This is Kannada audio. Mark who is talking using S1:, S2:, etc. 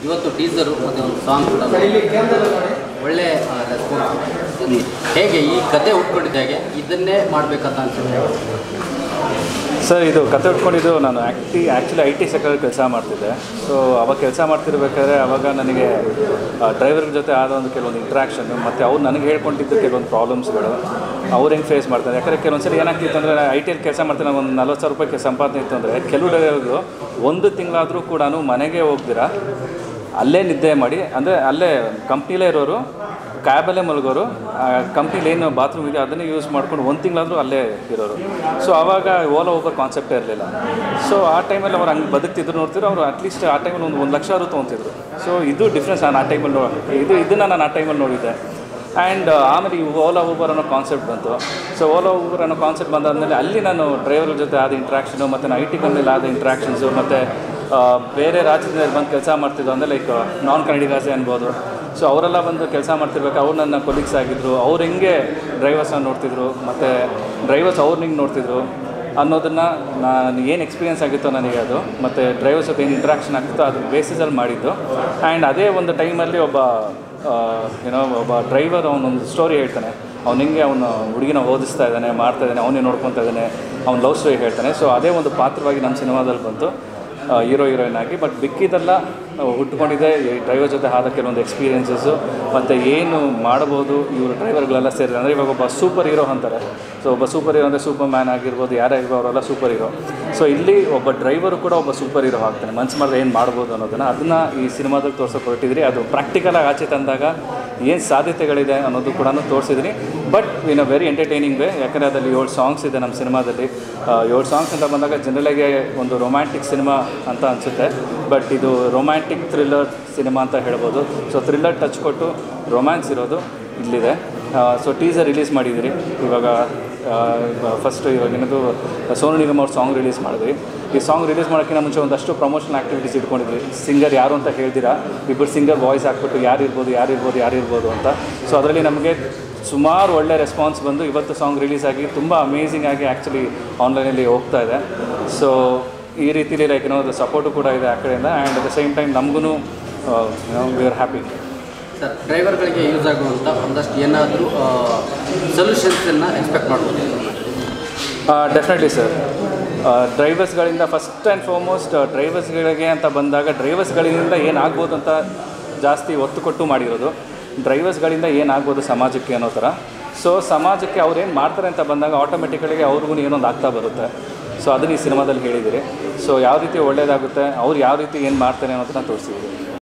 S1: ಇವತ್ತು ಟೀಸರು ಮತ್ತು ಒಂದು ಸಾಂಗ್ ಕೂಡ ಒಳ್ಳೆ ರೆಸ್ಪಾನ್ಸ್ ಹೇಗೆ ಈ ಕತೆ ಉಟ್ಕೊಂಡಿದ್ದ ಹೇಗೆ ಇದನ್ನೇ ಮಾಡಬೇಕಂತ ಅನ್ಸುತ್ತೆ
S2: ಸರ್ ಇದು ಕತೆ ಉಟ್ಕೊಂಡಿದ್ದು ನಾನು ಆ್ಯಕ್ಟಿ ಆ್ಯಕ್ಚುಲಿ ಐ ಟಿ ಸೆಕ್ಟರ್ ಕೆಲಸ ಮಾಡ್ತಿದ್ದೆ ಸೊ ಅವಾಗ ಕೆಲಸ ಮಾಡ್ತಿರ್ಬೇಕಾದ್ರೆ ಅವಾಗ ನನಗೆ ಡ್ರೈವರ್ ಜೊತೆ ಆದ ಒಂದು ಕೆಲವೊಂದು ಇಂಟ್ರಾಕ್ಷನ್ನು ಮತ್ತು ಅವ್ರು ನನಗೆ ಹೇಳ್ಕೊಂಡಿದ್ದು ಕೆಲವೊಂದು ಪ್ರಾಬ್ಲಮ್ಸ್ಗಳು ಅವ್ರು ಹೆಂಗೆ ಫೇಸ್ ಮಾಡ್ತಾರೆ ಯಾಕಂದರೆ ಕೆಲವೊಂದು ಏನಾಗ್ತಿತ್ತು ಅಂದರೆ ಐ ಟಿಯಲ್ಲಿ ಕೆಲಸ ಮಾಡ್ತೀನಿ ಒಂದು ನಲ್ವತ್ತು ಸಾವಿರ ರೂಪಾಯಿ ಸಂಪಾದನೆ ಇತ್ತು ಅಂದರೆ ಕೆಲವು ಡ್ರೈವರ್ಗಳು ಒಂದು ತಿಂಗಳಾದರೂ ಕೂಡ ಮನೆಗೆ ಹೋಗ್ದಿರಾ ಅಲ್ಲೇ ನಿದ್ದೆ ಮಾಡಿ ಅಂದರೆ ಅಲ್ಲೇ ಕಂಪ್ನಿಲೇ ಇರೋರು ಕ್ಯಾಬಲ್ಲೇ ಮಲಗೋರು ಕಂಪ್ನಿಲಿ ಏನು ಬಾತ್ರೂಮ್ ಇದೆ ಅದನ್ನೇ ಯೂಸ್ ಮಾಡ್ಕೊಂಡು ಒಂದು ತಿಂಗಳಾದರೂ ಅಲ್ಲೇ ಇರೋರು ಸೊ ಆವಾಗ ಓಲಾ ಓಬರ್ ಕಾನ್ಸೆಪ್ಟೇ ಇರಲಿಲ್ಲ ಸೊ ಆ ಟೈಮಲ್ಲಿ ಅವ್ರು ಹಂಗೆ ಬದುಕ್ತಿದ್ರು ನೋಡ್ತಿದ್ರು ಅವರು ಅಟ್ಲೀಸ್ಟ್ ಆ ಟೈಮಲ್ಲಿ ಒಂದು ಒಂದು ಲಕ್ಷ ಆದರೂ ತೊಗೊತಿದ್ರು ಸೊ ಇದು ಡಿಫ್ರೆನ್ಸ್ ನಾನು ಆ ಟೈಮಲ್ಲಿ ನೋ ಇದು ಇದನ್ನು ನಾನು ಆ ಟೈಮಲ್ಲಿ ನೋಡಿದ್ದೆ ಆ್ಯಂಡ್ ಆಮೇಲೆ ಈ ಓಲಾ ಊಬರ್ ಅನ್ನೋ ಕಾನ್ಸೆಪ್ಟ್ ಬಂತು ಸೊ ಓಲಾ ಊಬರ್ ಅನ್ನೋ ಕಾನ್ಸೆಪ್ಟ್ ಬಂದಾದಮೇಲೆ ಅಲ್ಲಿ ನಾನು ಡ್ರೈವರ್ ಜೊತೆ ಆದ ಇಂಟ್ರಾಕ್ಷನು ಮತ್ತು ನಾನು ಐ ಟಿ ಕಂಪ್ನಿಲಿ ಆದ ಇಂಟ್ರಾಕ್ಷನ್ಸು ಮತ್ತು ಬೇರೆ ರಾಜ್ಯದಲ್ಲಿ ಬಂದು ಕೆಲಸ ಮಾಡ್ತಿದ್ದು ಅಂದರೆ ಲೈಕ್ ನಾನ್ ಕನ್ನಡಿಗಾಸೆ ಅನ್ಬೋದು ಸೊ ಅವರೆಲ್ಲ ಬಂದು ಕೆಲಸ ಮಾಡ್ತಿರ್ಬೇಕು ಅವ್ರು ನನ್ನ ಕೊಲೀಗ್ಸ್ ಆಗಿದ್ದರು ಅವ್ರು ಹೆಂಗೆ ಡ್ರೈವರ್ಸನ್ನ ನೋಡ್ತಿದ್ರು ಮತ್ತು ಡ್ರೈವರ್ಸ್ ಅವ್ರನ್ನ ಹಿಂಗೆ ನೋಡ್ತಿದ್ರು ಅನ್ನೋದನ್ನು ನಾನು ಏನು ಎಕ್ಸ್ಪೀರಿಯನ್ಸ್ ಆಗಿತ್ತು ನನಗೆ ಅದು ಮತ್ತು ಡ್ರೈವರ್ಸ್ ಜೊತೆ ಏನು ಇಂಟ್ರಾಕ್ಷನ್ ಆಗ್ತಿತ್ತು ಅದ್ರ ಬೇಸಿಸಲ್ಲಿ ಮಾಡಿದ್ದು ಆ್ಯಂಡ್ ಅದೇ ಒಂದು ಟೈಮಲ್ಲಿ ಒಬ್ಬ ಏನೋ ಒಬ್ಬ ಡ್ರೈವರ್ ಅವನೊಂದು ಸ್ಟೋರಿ ಹೇಳ್ತಾನೆ ಅವ್ನು ಹೆಂಗೆ ಅವನು ಹುಡುಗಿನ ಓದಿಸ್ತಾ ಇದ್ದಾನೆ ಮಾಡ್ತಾ ಇದ್ದಾನೆ ಅವನೇ ನೋಡ್ಕೊತಾ ಇದ್ದಾನೆ ಅವ್ನು ಲವ್ ಸ್ಟೋರಿ ಹೇಳ್ತಾನೆ ಸೊ ಅದೇ ಒಂದು ಪಾತ್ರವಾಗಿ ನಮ್ಮ ಸಿನಿಮಾದಲ್ಲಿ ಬಂತು ಹೀರೋ ಹೀರೋಯಿನ್ ಆಗಿ ಬಟ್ ಬಿಕ್ಕಿದೆಲ್ಲ ಹುಟ್ಕೊಂಡಿದೆ ಈ ಡ್ರೈವರ್ ಜೊತೆ ಆದ ಕೆಲವೊಂದು ಎಕ್ಸ್ಪೀರಿಯನ್ಸಸ್ಸು ಮತ್ತು ಏನು ಮಾಡ್ಬೋದು ಇವರು ಡ್ರೈವರ್ಗಳೆಲ್ಲ ಸೇರಿ ಅಂದರೆ ಇವಾಗ ಒಬ್ಬ ಸೂಪರ್ ಹೀರೋ ಅಂತಾರೆ ಸೊ ಒಬ್ಬ ಸೂಪರ್ ಹೀರೋ ಅಂದರೆ ಸೂಪರ್ ಮ್ಯಾನ್ ಆಗಿರ್ಬೋದು ಯಾರೇ ಇರ್ಬೋದು ಅವರೆಲ್ಲ ಸೂಪರ್ ಹೀರೋ ಸೊ ಇಲ್ಲಿ ಒಬ್ಬ ಡ್ರೈವರು ಕೂಡ ಒಬ್ಬ ಸೂಪರ್ ಹೀರೋ ಆಗ್ತಾನೆ ಮನ್ಸು ಮಾಡಿದ್ರೆ ಏನು ಮಾಡ್ಬೋದು ಅನ್ನೋದನ್ನು ಅದನ್ನು ಈ ಸಿನಿಮಾದಲ್ಲಿ ತೋರ್ಸೋಕೆ ಹೊರಟಿದ್ರಿ ಅದು ಪ್ರಾಕ್ಟಿಕಲಾಗಿ ಆಚೆ ತಂದಾಗ ಏನು ಸಾಧ್ಯತೆಗಳಿದೆ ಅನ್ನೋದು ಕೂಡ ತೋರಿಸಿದ್ದೀನಿ but in a very entertaining way ಯಾಕಂದರೆ ಅದರಲ್ಲಿ ಏಳು ಸಾಂಗ್ಸ್ ಇದೆ ನಮ್ಮ ಸಿನಿಮಾದಲ್ಲಿ ಏಳು ಸಾಂಗ್ಸ್ ಅಂತ ಬಂದಾಗ ಜನರಲಾಗಿ ಒಂದು ರೊಮ್ಯಾಂಟಿಕ್ ಸಿನಿಮಾ ಅಂತ ಅನಿಸುತ್ತೆ ಬಟ್ ಇದು ರೊಮ್ಯಾಂಟಿಕ್ ಥ್ರಿಲ್ಲರ್ ಸಿನಿಮಾ ಅಂತ ಹೇಳ್ಬೋದು ಸೊ ಥ್ರಿಲ್ಲರ್ ಟಚ್ ಕೊಟ್ಟು ರೊಮ್ಯಾನ್ಸ್ ಇರೋದು ಇಲ್ಲಿದೆ ಸೊ ಟೀಸರ್ ರಿಲೀಸ್ ಮಾಡಿದ್ದೀರಿ ಇವಾಗ ಫಸ್ಟ್ ಇವಾಗ ಏನದು ಸೋನು ನಿಗಮ್ ಅವ್ರ ಸಾಂಗ್ ರಿಲೀಸ್ ಮಾಡಿದ್ವಿ ಈ ಸಾಂಗ್ ರಿಲೀಸ್ ಮಾಡೋಕ್ಕಿಂತ ಮುಂಚೆ ಒಂದಷ್ಟು ಪ್ರಮೋಷನಲ್ ಆ್ಯಕ್ಟಿವಿಟೀಸ್ ಇಟ್ಕೊಂಡಿದ್ವಿ ಸಿಂಗರ್ ಯಾರು ಅಂತ ಹೇಳ್ತೀರಾ ಇಬ್ಬರು ಸಿಂಗರ್ ವಾಯ್ಸ್ ಹಾಕ್ಬಿಟ್ಟು ಯಾರು ಇರ್ಬೋದು ಯಾರು ಇರ್ಬೋದು ಯಾರು ಇರ್ಬೋದು ಅಂತ ಸೊ ಅದರಲ್ಲಿ ನಮಗೆ ಸುಮಾರು ಒಳ್ಳೆ ರೆಸ್ಪಾನ್ಸ್ ಬಂದು ಇವತ್ತು ಸಾಂಗ್ ರಿಲೀಸ್ ಆಗಿ ತುಂಬ ಅಮೇಝಿಂಗ್ ಆಗಿ ಆ್ಯಕ್ಚುಲಿ ಆನ್ಲೈನಲ್ಲಿ ಹೋಗ್ತಾ ಇದೆ ಸೊ ಈ ರೀತಿಲಿ ಲೈಕ್ ಏನೋ ಸಪೋರ್ಟು ಕೂಡ ಇದೆ ಆ ಕಡೆಯಿಂದ and at the same time ನಮಗೂ ವಿ ಆರ್ ಹ್ಯಾಪಿ
S1: ಸರ್ ಡ್ರೈವರ್ಗಳಿಗೆ ಯೂಸ್ ಆಗುವಂಥ ಒಂದಷ್ಟು ಏನಾದರೂ ಸೊಲ್ಯೂಷನ್ಸನ್ನು ಎಕ್ಸ್ಪೆಕ್ಟ್ ಮಾಡ್ಬೋದು
S2: ಡೆಫಿನೆಟ್ಲಿ ಸರ್ ಡ್ರೈವರ್ಸ್ಗಳಿಂದ ಫಸ್ಟ್ ಆ್ಯಂಡ್ ಫಾರ್ಮೋಸ್ಟ್ ಡ್ರೈವರ್ಸ್ಗಳಿಗೆ ಅಂತ ಬಂದಾಗ ಡ್ರೈವರ್ಸ್ಗಳಿಂದ ಏನಾಗ್ಬೋದು ಅಂತ ಜಾಸ್ತಿ ಒತ್ತು ಕೊಟ್ಟು ಮಾಡಿರೋದು ಡ್ರೈವರ್ಸ್ಗಳಿಂದ ಏನಾಗ್ಬೋದು ಸಮಾಜಕ್ಕೆ ಅನ್ನೋ ಥರ ಸೊ ಸಮಾಜಕ್ಕೆ ಅವ್ರು ಏನು ಮಾಡ್ತಾರೆ ಅಂತ ಬಂದಾಗ ಆಟೋಮೆಟಿಕಲಿ ಅವ್ರಿಗೂ ಏನೊಂದು ಆಗ್ತಾ ಬರುತ್ತೆ ಸೊ ಅದನ್ನು ಈ ಸಿನಿಮಾದಲ್ಲಿ ಹೇಳಿದ್ದೀರಿ ಸೊ ಯಾವ ರೀತಿ ಒಳ್ಳೆಯದಾಗುತ್ತೆ ಅವ್ರು ಯಾವ ರೀತಿ ಏನು ಮಾಡ್ತಾರೆ ಅನ್ನೋದನ್ನ ತೋರಿಸಿದ್ದೀರಿ